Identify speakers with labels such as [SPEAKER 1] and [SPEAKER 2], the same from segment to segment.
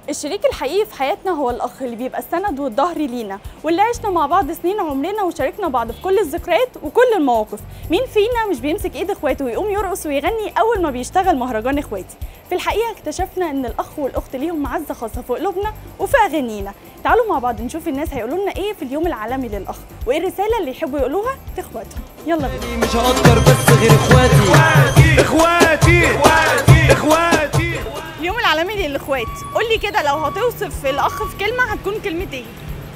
[SPEAKER 1] الشريك الحقيقي في حياتنا هو الأخ اللي بيبقى السند والظهر لينا واللي عشنا مع بعض سنين عمرنا وشاركنا بعض في كل الذكريات وكل المواقف مين فينا مش بيمسك ايد اخواته ويقوم يرقص ويغني أول ما بيشتغل مهرجان اخواتي في الحقيقة اكتشفنا ان الأخ والأخت ليهم معزة خاصة في قلوبنا وفي أغانينا تعالوا مع بعض نشوف الناس هيقولوا لنا ايه في اليوم العالمي للأخ وايه الرسالة اللي يحبوا يقولوها لاخواتهم يلا بينا
[SPEAKER 2] مش هقدر بس غير اخواتي
[SPEAKER 3] اخواتي اخواتي اخواتي
[SPEAKER 1] اليوم العالمي للإخوات قول لي كده لو هتوصف الأخ في كلمة هتكون كلمة ايه؟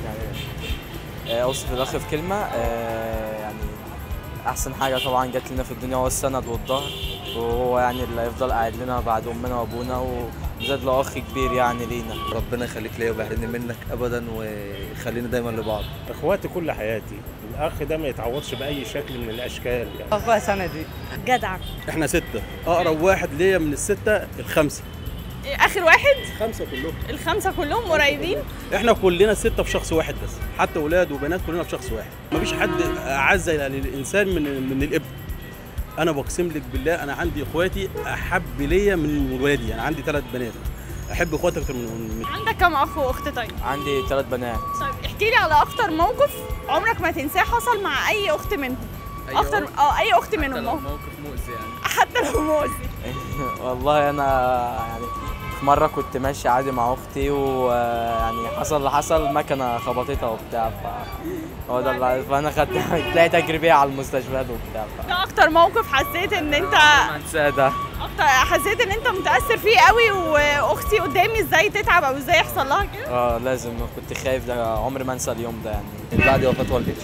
[SPEAKER 4] آه، اوصف الاخ في كلمه آه، يعني احسن حاجه طبعا جات لنا في الدنيا هو السند والظهر وهو يعني اللي هيفضل قاعد لنا بعد امنا وابونا وزاد له اخ كبير يعني لينا
[SPEAKER 2] ربنا يخليك ليا ويحرمني منك ابدا ويخلينا دايما لبعض
[SPEAKER 3] اخواتي كل حياتي الاخ ده ما يتعوضش باي شكل من الاشكال يعني
[SPEAKER 5] اخويا سندي
[SPEAKER 1] جدع
[SPEAKER 6] احنا ستة اقرب واحد ليا من الستة الخمسة
[SPEAKER 1] آخر واحد
[SPEAKER 6] خمسة كلهم
[SPEAKER 1] الخمسة كلهم قريبين
[SPEAKER 6] احنا كلنا ستة في شخص واحد بس حتى ولاد وبنات كلنا في شخص واحد مفيش حد اعز للانسان من من الابن انا بقسم لك بالله انا عندي اخواتي احب ليا من ولادي انا عندي ثلاث بنات احب اخواتي اكتر من من
[SPEAKER 1] عندك كم أخ وأخت طيب؟
[SPEAKER 4] عندي ثلاث بنات
[SPEAKER 1] طيب احكي لي على أكتر موقف عمرك ما تنساه حصل مع أي أخت منهم أكتر اه أي أخت منهم موقف
[SPEAKER 4] موقف مؤذي يعني
[SPEAKER 1] حتى لو مؤذي
[SPEAKER 4] والله انا يعني في مره كنت ماشي عادي مع اختي ويعني حصل اللي حصل مكنه خبطتها وبتاع ف هو ده اللي فانا خدت طلعت اجري بيها على المستشفيات وبتاع ف
[SPEAKER 1] ده أكتر موقف حسيت إن أنت
[SPEAKER 4] انساه ده
[SPEAKER 1] أكتر حسيت إن أنت متأثر فيه قوي وأختي قدامي إزاي تتعب أو إزاي يحصل لها كده
[SPEAKER 4] اه لازم كنت خايف ده عمري ما انسى اليوم ده يعني
[SPEAKER 2] بعد وفاه والدتي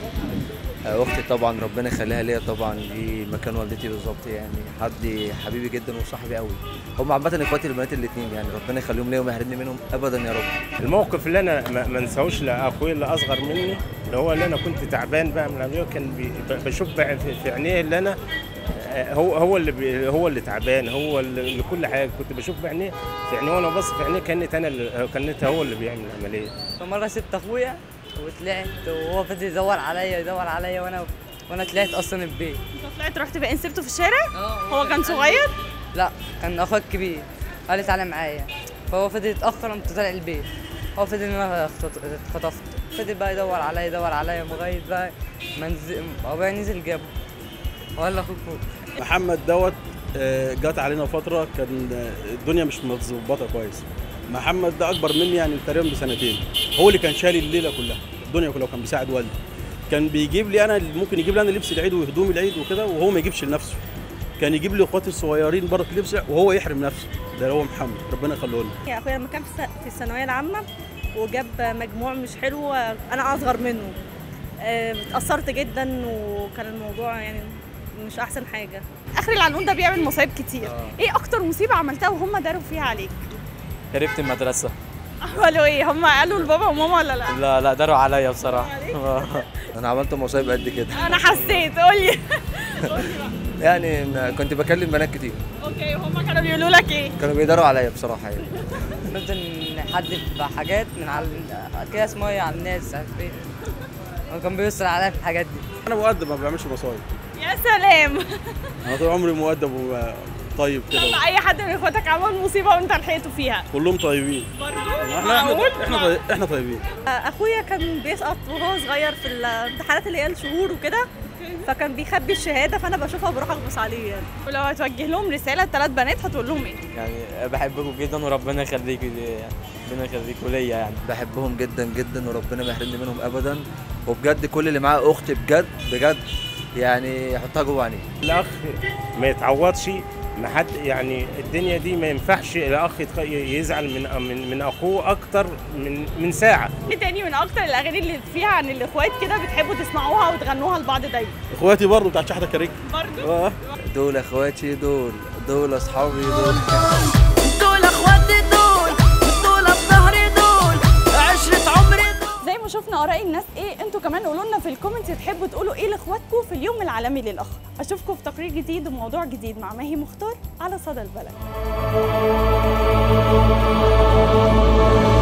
[SPEAKER 2] اختي طبعا ربنا يخليها ليا طبعا دي مكان والدتي بالظبط يعني حد حبيبي جدا وصاحبي قوي هم عامه اخواتي البنات الاثنين يعني ربنا يخليهم ليا وما يحرمني منهم ابدا يا رب
[SPEAKER 3] الموقف اللي انا ما ما انساهوش لاخويا اللي اصغر مني اللي هو اللي انا كنت تعبان بقى من العمليه كان بي- ب- بشوف بقى في في عينيه اللي انا آه، هو هو اللي بي هو اللي تعبان هو اللي اللي كل حاجه كنت بشوف بعينيه في عينيه وانا ببص في عينيه كانت انا اللي كانت هو اللي بيعمل العمليه
[SPEAKER 5] فمره سبت اخويا وطلعت وهو فضل يدور عليا يدور عليا وانا وانا طلعت اصلا البيت
[SPEAKER 1] أنت طلعت رحت بقى سبته في الشارع هو كان صغير
[SPEAKER 5] لا كان اخويا الكبير قال لي تعالى معايا فهو فضل يتاخر قمت طالع البيت هو فضل ان انا اتخط- اتخطفت فضل بقى يدور عليا يدور عليا لغايه بقى ما نزل هو بقى نزل جابه ولا اخوك فوق
[SPEAKER 6] محمد دوت آه، جات علينا فترة كان آه، الدنيا مش متظبطة كويس محمد ده أكبر مني يعني تقريبا بسنتين هو اللي كان شايل الليلة كلها الدنيا كلها وكان بيساعد والدي كان بيجيب لي أنا ممكن يجيب لي أنا لبس العيد وهدوم العيد وكده وهو ما يجيبش لنفسه كان يجيب لي اخواتي الصغيرين برضه لبس وهو يحرم نفسه ده هو محمد ربنا يخليه لنا
[SPEAKER 7] يا اخويا لما كان في الس- في الثانويه العامه وجاب مجموع مش حلو انا اصغر منه آه، اتاثرت جدا وكان الموضوع يعني مش احسن حاجه
[SPEAKER 1] آخر العنقود ده بيعمل مصايب كتير إيه أكتر مصيبة عملتها وهم داروا فيها عليك؟
[SPEAKER 4] هربت المدرسه
[SPEAKER 1] قالوا إيه هم قالوا لبابا وماما ولا لا؟
[SPEAKER 4] لا لا داروا عليا بصراحه
[SPEAKER 2] انا عملت مصايب قد كده
[SPEAKER 1] أنا حسيت قولي
[SPEAKER 2] يعني م- كنت بكلم بنات كتير
[SPEAKER 1] أوكي وهم كانوا بيقولوا لك إيه؟
[SPEAKER 2] كانوا بيداروا عليا بصراحه يعني
[SPEAKER 5] نفضل نحدف حاجات من على كده اسمه ايه على الناس عارف ايه هو كان بيسرع عليا في الحاجات دي
[SPEAKER 6] أنا مؤدب ما بعملش مصايب
[SPEAKER 1] يا سلام
[SPEAKER 6] أنا طول عمري مؤدب وطيب كده
[SPEAKER 1] يلا أي حد من إخواتك عمل مصيبة وأنت لحقته فيها
[SPEAKER 6] كلهم طيبين احنا احنا
[SPEAKER 1] معقول؟
[SPEAKER 6] احنا طيب احنا طيبين
[SPEAKER 7] آه، اخويا كان بيسقط وهو صغير في الامتحانات اللي هي الشهور وكده فكان بيخبي الشهاده فانا بشوفها بروح اغبص عليه يعني
[SPEAKER 1] ولو هتوجه لهم رسالة ثلاث بنات هتقول لهم إيه؟
[SPEAKER 4] يعني بحبكم جدا وربنا يخليكم يعني ربنا يخليكم ليا يعني
[SPEAKER 2] بحبهم جدا جدا وربنا ما يحرمني منهم ابدا وبجد كل اللي معاه اختي بجد بجد يعني يحطها جوه عينيه
[SPEAKER 3] الاخ ما يتعوضش ما حد يعني الدنيا دي ما ينفعش الاخ يتخ- يزعل من من من اخوه اكتر من من ساعه
[SPEAKER 1] إيه تاني من أكتر الأغاني اللي فيها عن الإخوات كده بتحبوا تسمعوها وتغنوها لبعض دايما؟
[SPEAKER 6] اخواتي برضه بتاعت شحته كريك
[SPEAKER 1] برضه
[SPEAKER 6] اه
[SPEAKER 2] دول اخواتي دول دول اصحابي دول
[SPEAKER 8] دول اخواتي دول دول الظهر دول عشرة عمري دول
[SPEAKER 1] زي ما شفنا اراء الناس ايه انتوا كمان قولوا لنا في الكومنتس تحبوا تقولوا ايه لاخواتكم في اليوم العالمي للاخ اشوفكم في تقرير جديد وموضوع جديد مع ماهي مختار على صدى البلد